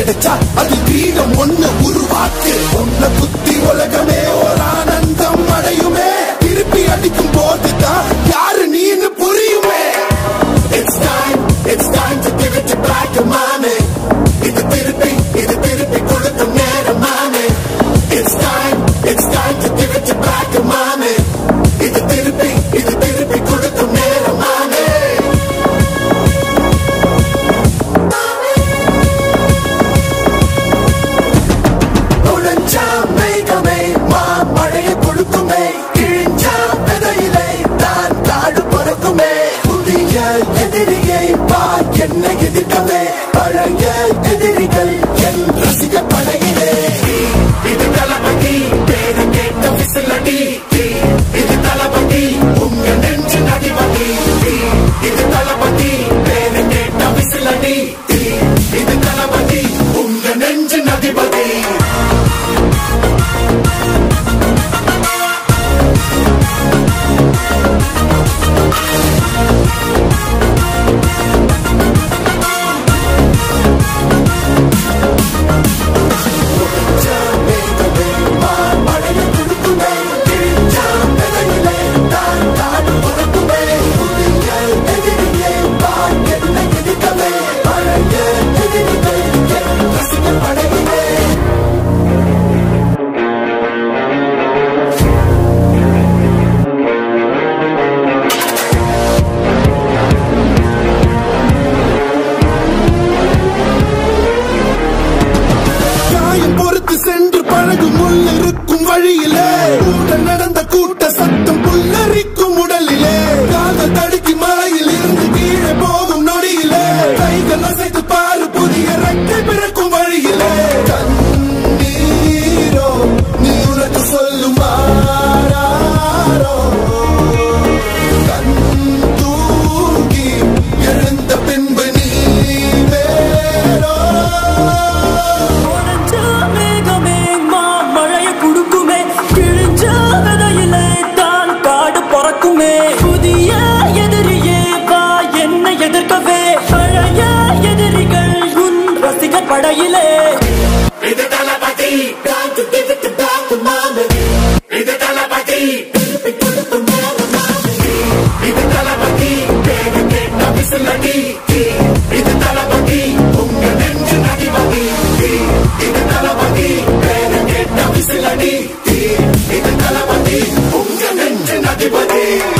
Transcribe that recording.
கிடைச்சா அது கிரீடம் ஒண்ணு உருவாக்கு ஒன்ன குத்தி உலகமே ஒரு ஆனந்தம் அடையுமே திருப்பி அடிக்கும் போதுதான் யாரு நீன்னு புரியுமே It's time, it's time to give it to black and mommy. இது திருப்பி, இது திருப்பி கொடுக்கும் நேரம் மாமே. It's time, it's time to give it to black and mommy. இது திருப்பி, இது திருப்பி கொடுக்கும் நேரம் மாமே. நுழைஞ்சா மேகமே மாமழையை கொடுக்குமே கிழிஞ்சா விதையிலே தான் காடு பறக்குமே புதிய எதிரியை வா என்னை எதிர்க்கவே பழைய எதிரிகள் என் ரசிக படையிலே இது தளபதி பேரு கேட்ட விசிலடி இது தளபதி உங்க நெஞ்சு நடிபதி இது தளபதி பேரு கேட்ட விசிலடி இது தளபதி உங்க நெஞ்சு நதிபதி காயம் பொறுத்து சென்று பழகும் முள் இருக்கும் வழியிலே கூட நடந்த கூட்ட சத்தம் புல்லரிக்கும் உடலிலே காதல் தடுக்கி மலையில் இருந்து கீழே போகும் நொடியிலே கைகள் அசைத்து பாரு புதிய ரெக்கை பிறக்கும் வழியிலே கண்ணீரோ நீ உனக்கு சொல்லும் ஆராரோ கண் தூங்கி எழுந்த பின்பு நீ வேறோ உடைஞ்ச மேகமே மாமழையை குடுக்குமே கிழிஞ்ச விதையிலே தான் காடு பறக்குமே புதிய எதிரியே வா என்னை எதிர்க்கவே பழைய எதிரிகள் உன் ரசிகர் படையிலே இது தளபதி time to give it to back to mama இது தளபதி திருப்பி கொடுக்கும் நேரம் மாமி. இது தளபதி பேரு கேட்ட விசிலடி இது தளபதி உங்க நெஞ்சு நடிபதி இது தளபதி பேரு கேட்ட விசிலடி இது தளபதி உங்க நெஞ்சு நடிபதி